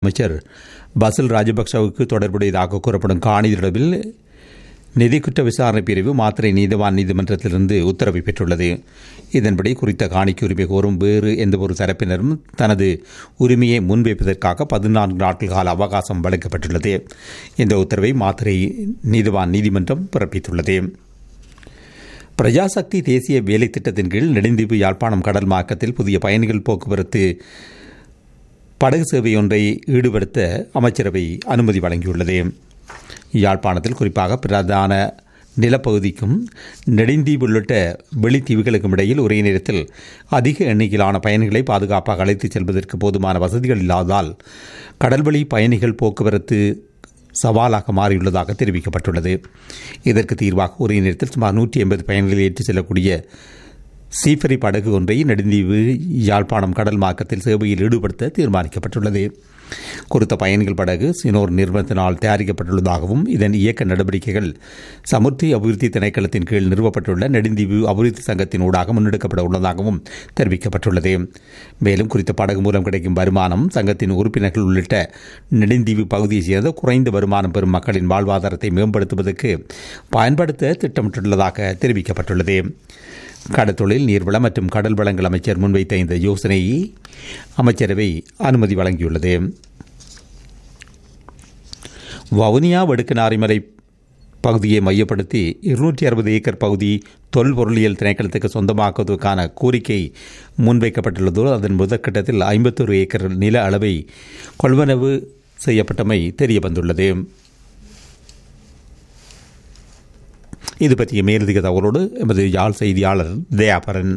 அமைச்சர் பசில் ராஜபக்சவுக்கு தொடர்புடையதாக கூறப்படும் காணி தொடர்பில் நிதி குற்ற விசாரணை பிரிவு மாத்திரை நீதவான் நீதிமன்றத்திலிருந்து உத்தரவை பெற்றுள்ளது இதன்படி குறித்த காணிக்கு உரிமை கோரும் வேறு எந்தவொரு தரப்பினரும் தனது உரிமையை முன்வைப்பதற்காக பதினான்கு நாட்கள் கால அவகாசம் வழங்கப்பட்டுள்ளது இந்த உத்தரவை மாத்திரை நீதிவான் நீதிமன்றம் பிறப்பித்துள்ளது பிரஜாசக்தி தேசிய வேலை திட்டத்தின் கீழ் நெடுந்தீவு யாழ்ப்பாணம் கடல் மார்க்கத்தில் புதிய பயணிகள் போக்குவரத்து படகு சேவை ஒன்றை ஈடுபடுத்த அமைச்சரவை அனுமதி வழங்கியுள்ளது யாழ்ப்பாணத்தில் குறிப்பாக பிரதான நிலப்பகுதிக்கும் நெடுந்தீவு உள்ளிட்ட வெளித்தீவுகளுக்கும் இடையில் ஒரே நேரத்தில் அதிக எண்ணிக்கையிலான பயணிகளை பாதுகாப்பாக அழைத்துச் செல்வதற்கு போதுமான வசதிகள் இல்லாததால் கடல்வழி பயணிகள் போக்குவரத்து சவாலாக மாறியுள்ளதாக தெரிவிக்கப்பட்டுள்ளது இதற்கு தீர்வாக ஒரே நேரத்தில் சுமார் நூற்றி எண்பது பயணிகளை ஏற்றிச் செல்லக்கூடிய சீஃபரி படகு ஒன்றை நெடுந்தீவு யாழ்ப்பாணம் கடல் மார்க்கத்தில் சேவையில் ஈடுபடுத்த தீர்மானிக்கப்பட்டுள்ளது குறித்த பயணிகள் படகு சினோர் நிறுவனத்தினால் தயாரிக்கப்பட்டுள்ளதாகவும் இதன் இயக்க நடவடிக்கைகள் சமுர்த்தி அபிவிருத்தி திணைக்களத்தின் கீழ் நிறுவப்பட்டுள்ள நெடுந்தீவு அபிவிருத்தி சங்கத்தின் ஊடாக முன்னெடுக்கப்பட உள்ளதாகவும் தெரிவிக்கப்பட்டுள்ளது மேலும் குறித்த படகு மூலம் கிடைக்கும் வருமானம் சங்கத்தின் உறுப்பினர்கள் உள்ளிட்ட நெடுந்தீவு பகுதியைச் சேர்ந்த குறைந்த வருமானம் பெறும் மக்களின் வாழ்வாதாரத்தை மேம்படுத்துவதற்கு பயன்படுத்த திட்டமிட்டுள்ளதாக தெரிவிக்கப்பட்டுள்ளது கடற்தொழில் நீர்வளம் மற்றும் கடல் வளங்கள் அமைச்சர் முன்வைத்த இந்த யோசனையை அமைச்சரவை அனுமதி வழங்கியுள்ளது வவுனியா வடுக்கனாரிமலை பகுதியை மையப்படுத்தி இருநூற்றி அறுபது ஏக்கர் பகுதி தொல்பொருளியல் திணைக்களத்துக்கு சொந்தமாக்குவதற்கான கோரிக்கை முன்வைக்கப்பட்டுள்ளதோடு அதன் முதற்கட்டத்தில் ஐம்பத்தொரு ஏக்கர் நில அளவை கொள்வனவு செய்யப்பட்டமை தெரிய வந்துள்ளது இது பற்றிய மேலதிக தகவலோடு எமது யாழ் செய்தியாளர் தயாபரன்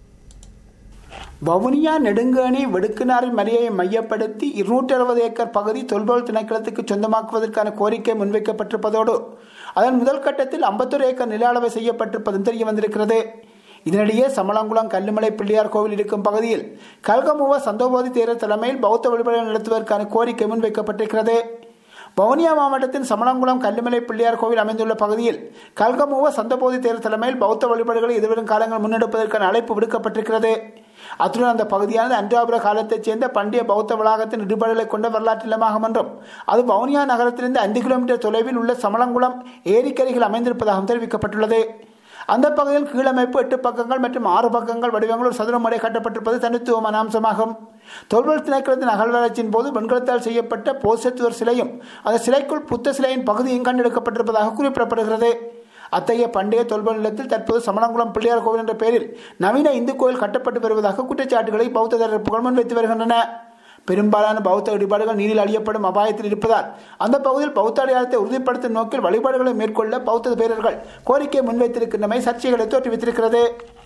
வவுனியா நெடுங்கேணி வெடுக்குநாரின் மலையை மையப்படுத்தி இருநூற்றி அறுபது ஏக்கர் பகுதி தொல்பொருள் திணைக்களத்துக்கு சொந்தமாக்குவதற்கான கோரிக்கை முன்வைக்கப்பட்டிருப்பதோடு அதன் முதல் கட்டத்தில் ஐம்பத்தொரு ஏக்கர் நில அளவை செய்யப்பட்டிருப்பதும் தெரிய வந்திருக்கிறது இதனிடையே சமளங்குளம் கல்லுமலை பிள்ளையார் கோவில் இருக்கும் பகுதியில் கல்கமுவ சந்தோபோதி தேரர் தலைமையில் பௌத்த வழிபாடுகள் நடத்துவதற்கான கோரிக்கை முன்வைக்கப்பட்டிருக்கிறது வவுனியா மாவட்டத்தின் சமணங்குளம் கல்லுமலை பிள்ளையார் கோவில் அமைந்துள்ள பகுதியில் கல்கமுவ சந்தபோதி தேர் தலைமையில் பௌத்த வழிபாடுகளை எதிர்வரும் காலங்கள் முன்னெடுப்பதற்கான அழைப்பு விடுக்கப்பட்டிருக்கிறது அத்துடன் அந்த பகுதியானது அன்றாபுர காலத்தைச் சேர்ந்த பண்டைய பௌத்த வளாகத்தின் இடுபாடுகளை கொண்ட வரலாற்று இல்லமாகும் என்றும் அது வவுனியா நகரத்திலிருந்து ஐந்து கிலோமீட்டர் தொலைவில் உள்ள சமணங்குளம் ஏரிக்கரைகள் அமைந்திருப்பதாகவும் தெரிவிக்கப்பட்டுள்ளது அந்த பகுதியில் கீழமைப்பு எட்டு பக்கங்கள் மற்றும் ஆறு பக்கங்கள் வடிவங்கள் ஒரு சதுரம் முறை கட்டப்பட்டிருப்பது தனித்துவமான அம்சமாகும் தொல்பொருள் திணைக்களத்தின் அகழ்வாராய்ச்சியின் போது வெண்கலத்தால் செய்யப்பட்ட போசத்துவர் சிலையும் அந்த சிலைக்குள் புத்த சிலையின் பகுதியும் கண்டெடுக்கப்பட்டிருப்பதாக குறிப்பிடப்படுகிறது அத்தகைய பண்டைய தொல்பொருள் நிலத்தில் தற்போது சமணங்குளம் பிள்ளையார் கோவில் என்ற பெயரில் நவீன இந்து கோயில் கட்டப்பட்டு வருவதாக குற்றச்சாட்டுகளை பௌத்த தரப்புகள் முன்வைத்து வருகின்றன பெரும்பாலான பௌத்த வழிபாடுகள் நீரில் அழியப்படும் அபாயத்தில் இருப்பதால் அந்த பகுதியில் பௌத்த அடையாளத்தை உறுதிப்படுத்தும் நோக்கில் வழிபாடுகளை மேற்கொள்ள பௌத்த பேரர்கள் கோரிக்கை முன்வைத்திருக்கின்றமை சர்ச்சைகளை தோற்றுவித்திருக்கிறது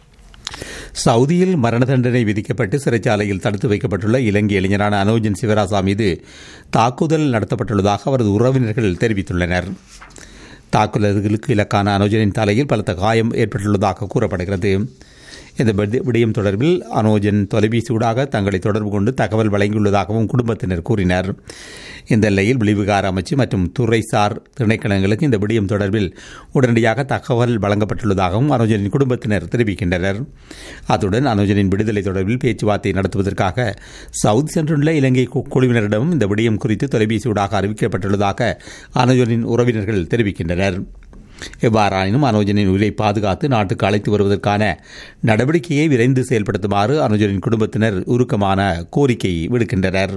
சவுதியில் மரண தண்டனை விதிக்கப்பட்டு சிறைச்சாலையில் தடுத்து வைக்கப்பட்டுள்ள இலங்கை இளைஞரான அனோஜன் சிவராசா மீது தாக்குதல் நடத்தப்பட்டுள்ளதாக அவரது உறவினர்கள் தெரிவித்துள்ளனர் தாக்குதல்களுக்கு இலக்கான அனோஜனின் தலையில் பலத்த காயம் ஏற்பட்டுள்ளதாக கூறப்படுகிறது இந்த விடயம் தொடர்பில் அனோஜன் தொலைபேசியூடாக தங்களை தொடர்பு கொண்டு தகவல் வழங்கியுள்ளதாகவும் குடும்பத்தினர் கூறினர் இந்த நிலையில் விளைவுகார அமைச்சு மற்றும் துறைசார் திணைக்களங்களுக்கு இந்த விடயம் தொடர்பில் உடனடியாக தகவல் வழங்கப்பட்டுள்ளதாகவும் அனோஜனின் குடும்பத்தினர் தெரிவிக்கின்றனர் அத்துடன் அனோஜனின் விடுதலை தொடர்பில் பேச்சுவார்த்தை நடத்துவதற்காக சவுதி சென்றுள்ள இலங்கை குழுவினரிடம் இந்த விடயம் குறித்து தொலைபேசியூடாக அறிவிக்கப்பட்டுள்ளதாக அனோஜனின் உறவினர்கள் தெரிவிக்கின்றனர் எவ்வாறாயினும் அனுஜனின் உயிரை பாதுகாத்து நாட்டுக்கு அழைத்து வருவதற்கான நடவடிக்கையை விரைந்து செயல்படுத்துமாறு அனுஜனின் குடும்பத்தினர் உருக்கமான கோரிக்கை விடுக்கின்றனர்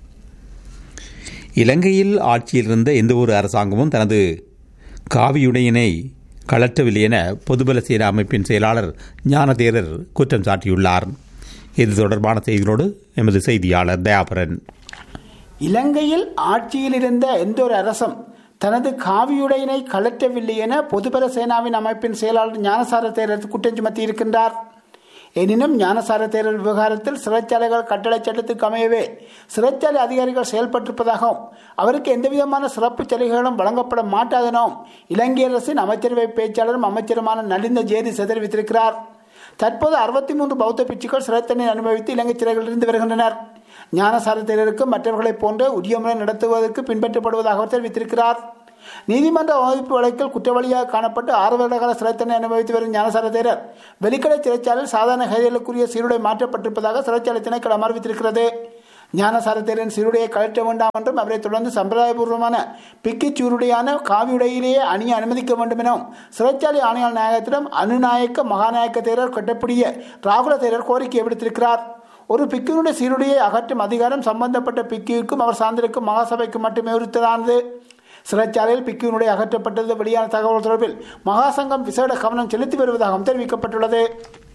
இலங்கையில் ஆட்சியில் இருந்த எந்தவொரு அரசாங்கமும் தனது காவியுடையினை கலற்றவில்லை என பொதுபல சேனா அமைப்பின் செயலாளர் ஞானதேரர் குற்றம் சாட்டியுள்ளார் இது தொடர்பான செய்திகளோடு எமது செய்தியாளர் தயாபரன் இலங்கையில் ஆட்சியில் இருந்த எந்த ஒரு அரசும் தனது காவியுடையினை கலற்றவில்லை என பொதுபல சேனாவின் அமைப்பின் செயலாளர் ஞானசார தேரர் குற்றம் சுமத்தி இருக்கின்றார் எனினும் ஞானசார தேரர் விவகாரத்தில் சிறைச்சாலைகள் கட்டளை சட்டத்துக்கு அமையவே சிறைச்சாலை அதிகாரிகள் செயல்பட்டிருப்பதாகவும் அவருக்கு எந்தவிதமான சிறப்பு சலுகைகளும் வழங்கப்பட மாட்டாதெனவும் இலங்கை அரசின் அமைச்சரவை பேச்சாளரும் அமைச்சருமான நலிந்த ஜேதி தெரிவித்திருக்கிறார் தற்போது அறுபத்தி மூன்று பௌத்த பிச்சுக்கள் சிறை தண்ணீர் அனுபவித்து இலங்கை சிறைகளில் இருந்து வருகின்றனர் ஞானசார தேரருக்கும் மற்றவர்களைப் போன்று உரிய முறை நடத்துவதற்கு பின்பற்றப்படுவதாக அவர் தெரிவித்திருக்கிறார் நீதிமன்ற வகுப்பு வழக்கில் குற்றவாளியாக காணப்பட்டு ஆறு வருட கால சிறை தண்டனை அனுபவித்து வரும் ஞானசார தேரர் வெளிக்கடை சிறைச்சாலையில் சாதாரண கைதிகளுக்குரிய சீருடை மாற்றப்பட்டிருப்பதாக சிறைச்சாலை திணைக்களம் அறிவித்திருக்கிறது ஞானசாரத்தேரின் சீருடையை கழற்ற வேண்டாம் என்றும் அவரை தொடர்ந்து சம்பிரதாயபூர்வமான பிக்கி சீருடையான காவியுடையிலேயே அணிய அனுமதிக்க வேண்டும் எனவும் சிறைச்சாலை ஆணையாளர் நாயகத்திடம் அனுநாயக்க மகாநாயக்க தேரர் கட்டப்படிய ராகுல தேரர் கோரிக்கை விடுத்திருக்கிறார் ஒரு பிக்குனுடைய சீருடையை அகற்றும் அதிகாரம் சம்பந்தப்பட்ட பிக்கிற்கும் அவர் சார்ந்திருக்கும் மகாசபைக்கும் மட்டுமே உரித்ததானது சிறைச்சாலையில் பிக்குவினுடைய அகற்றப்பட்டது வெளியான தகவல் தொடர்பில் மகாசங்கம் விசேட கவனம் செலுத்தி வருவதாகவும் தெரிவிக்கப்பட்டுள்ளது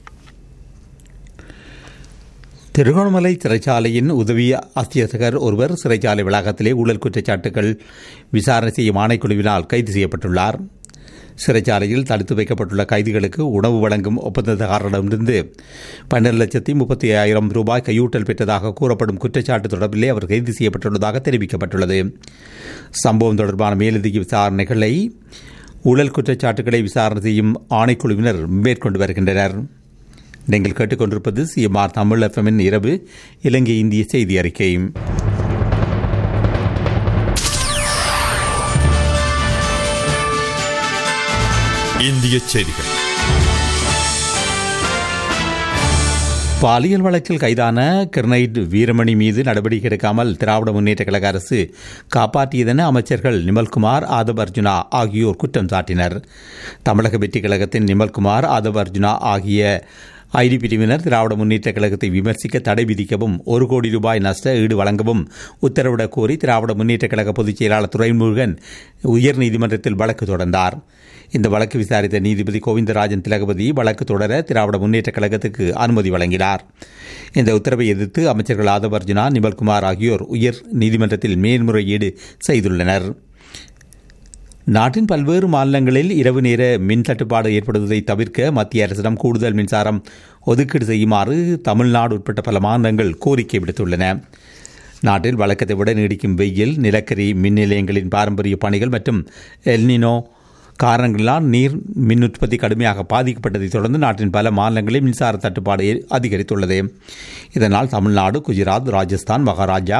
திருகோணமலை சிறைச்சாலையின் உதவி அத்தியட்சகர் ஒருவர் சிறைச்சாலை வளாகத்திலே ஊழல் குற்றச்சாட்டுகள் விசாரணை செய்யும் ஆணைக்குழுவினால் கைது செய்யப்பட்டுள்ளார் சிறைச்சாலையில் தடுத்து வைக்கப்பட்டுள்ள கைதிகளுக்கு உணவு வழங்கும் ஒப்பந்ததாரரிடமிருந்து பன்னெண்டு லட்சத்தி முப்பத்தி ஆயிரம் ரூபாய் கையூட்டல் பெற்றதாக கூறப்படும் குற்றச்சாட்டு தொடர்பிலே அவர் கைது செய்யப்பட்டுள்ளதாக தெரிவிக்கப்பட்டுள்ளது சம்பவம் தொடர்பான மேலதிக விசாரணைகளை ஊழல் குற்றச்சாட்டுகளை விசாரணை செய்யும் ஆணைக்குழுவினர் மேற்கொண்டு வருகின்றனர் நீங்கள் கேட்டுக்கொண்டிருப்பது சிஎம்ஆர் தமிழ் எஃப்எம்மின் இரவு இலங்கை இந்திய செய்தி அறிக்கை இந்திய செய்திகள் பாலியல் வழக்கில் கைதான கிர்னைட் வீரமணி மீது நடவடிக்கை எடுக்காமல் திராவிட முன்னேற்ற கழக அரசு காப்பாற்றியதென அமைச்சர்கள் நிமல்குமார் ஆதவ் அர்ஜுனா ஆகியோர் குற்றம் சாட்டினர் தமிழக வெற்றி கழகத்தின் நிமல்குமார் ஆதவ் அர்ஜுனா ஆகிய ஐடி பிரிவினர் திராவிட முன்னேற்ற கழகத்தை விமர்சிக்க தடை விதிக்கவும் ஒரு கோடி ரூபாய் நஷ்ட ஈடு வழங்கவும் உத்தரவிடக் கோரி திராவிட முன்னேற்ற கழக பொதுச் செயலாளர் துரைமுருகன் உயர்நீதிமன்றத்தில் வழக்கு தொடர்ந்தார் இந்த வழக்கு விசாரித்த நீதிபதி கோவிந்தராஜன் திலகபதி வழக்கு தொடர திராவிட முன்னேற்ற கழகத்துக்கு அனுமதி வழங்கினார் இந்த உத்தரவை எதிர்த்து அமைச்சர்கள் ஆதவ் அர்ஜுனா நிமல்குமார் ஆகியோர் உயர் நீதிமன்றத்தில் மேல்முறையீடு செய்துள்ளனர் நாட்டின் பல்வேறு மாநிலங்களில் இரவு நேர மின் தட்டுப்பாடு ஏற்படுவதை தவிர்க்க மத்திய அரசிடம் கூடுதல் மின்சாரம் ஒதுக்கீடு செய்யுமாறு தமிழ்நாடு உட்பட்ட பல மாநிலங்கள் கோரிக்கை விடுத்துள்ளன நாட்டில் வழக்கத்தை விட நீடிக்கும் வெயில் நிலக்கரி மின் நிலையங்களின் பாரம்பரிய பணிகள் மற்றும் எல்னினோ காரணங்களால் நீர் மின் உற்பத்தி கடுமையாக பாதிக்கப்பட்டதைத் தொடர்ந்து நாட்டின் பல மாநிலங்களில் மின்சார தட்டுப்பாடு அதிகரித்துள்ளது இதனால் தமிழ்நாடு குஜராத் ராஜஸ்தான் மகாராஜா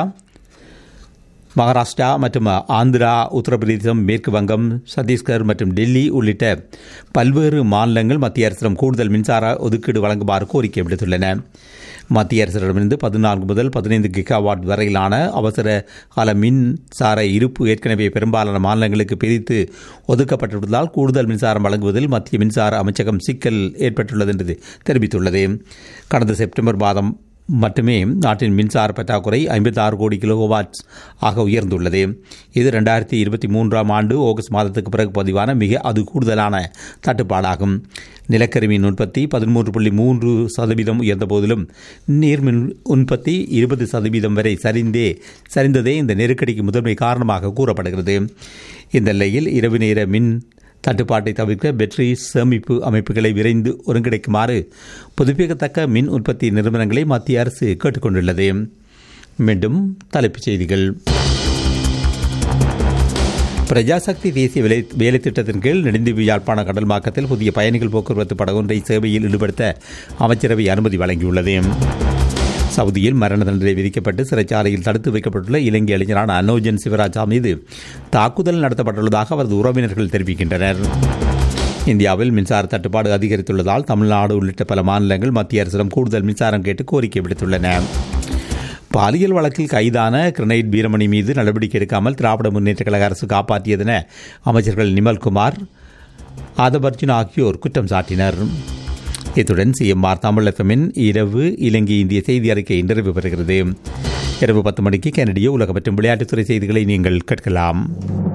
மகாராஷ்டிரா மற்றும் ஆந்திரா உத்தரப்பிரதேசம் மேற்கு வங்கம் சத்தீஸ்கர் மற்றும் டெல்லி உள்ளிட்ட பல்வேறு மாநிலங்கள் மத்திய அரசிடம் கூடுதல் மின்சார ஒதுக்கீடு வழங்குமாறு கோரிக்கை விடுத்துள்ளன மத்திய அரசிடமிருந்து பதினான்கு முதல் பதினைந்து கிகாவாட் வரையிலான அவசர கால மின்சார இருப்பு ஏற்கனவே பெரும்பாலான மாநிலங்களுக்கு பிரித்து ஒதுக்கப்பட்டுள்ளதால் கூடுதல் மின்சாரம் வழங்குவதில் மத்திய மின்சார அமைச்சகம் சிக்கல் ஏற்பட்டுள்ளது என்று தெரிவித்துள்ளது கடந்த செப்டம்பர் மாதம் மட்டுமே நாட்டின் மின்சார பற்றாக்குறை ஐம்பத்தி ஆறு கோடி கிலோவாட்ஸ் ஆக உயர்ந்துள்ளது இது ரெண்டாயிரத்தி இருபத்தி மூன்றாம் ஆண்டு ஆகஸ்ட் மாதத்துக்கு பிறகு பதிவான மிக அது கூடுதலான தட்டுப்பாடாகும் நிலக்கரி மின் உற்பத்தி பதிமூன்று புள்ளி மூன்று சதவீதம் உயர்ந்த போதிலும் நீர்மின் உற்பத்தி இருபது சதவீதம் வரை சரிந்தே சரிந்ததே இந்த நெருக்கடிக்கு முதன்மை காரணமாக கூறப்படுகிறது இந்த நிலையில் இரவு நேர மின் தட்டுப்பாட்டை தவிர்க்க பேட்டரி சேமிப்பு அமைப்புகளை விரைந்து ஒருங்கிணைக்குமாறு புதுப்பிக்கத்தக்க மின் உற்பத்தி நிறுவனங்களை மத்திய அரசு கேட்டுக்கொண்டுள்ளது மீண்டும் தலைப்புச் செய்திகள் பிரஜாசக்தி தேசிய வேலை வேலை திட்டத்தின் கீழ் நெடுந்தீவு யாழ்ப்பாண கடல் மாக்கத்தில் புதிய பயணிகள் போக்குவரத்து படகொன்றை சேவையில் ஈடுபடுத்த அமைச்சரவை அனுமதி வழங்கியுள்ளது சவுதியில் மரண தண்டனை விதிக்கப்பட்டு சிறைச்சாலையில் தடுத்து வைக்கப்பட்டுள்ள இலங்கை இளைஞரான அனோஜன் சிவராஜா மீது தாக்குதல் நடத்தப்பட்டுள்ளதாக அவரது உறவினர்கள் தெரிவிக்கின்றனர் இந்தியாவில் மின்சார தட்டுப்பாடு அதிகரித்துள்ளதால் தமிழ்நாடு உள்ளிட்ட பல மாநிலங்கள் மத்திய அரசிடம் கூடுதல் மின்சாரம் கேட்டு கோரிக்கை விடுத்துள்ளன பாலியல் வழக்கில் கைதான கிரனைட் வீரமணி மீது நடவடிக்கை எடுக்காமல் திராவிட முன்னேற்ற கழக அரசு காப்பாற்றியதென அமைச்சர்கள் நிமல்குமார் ஆதவர்ஜுன் ஆகியோர் குற்றம் சாட்டினர் இத்துடன் சிஎம்ஆர் தமிழ் எஃப்எம்மின் இரவு இலங்கை இந்திய செய்தி அறிக்கை நிறைவு பெறுகிறது இரவு பத்து மணிக்கு கனடிய உலக மற்றும் விளையாட்டுத்துறை செய்திகளை நீங்கள் கேட்கலாம்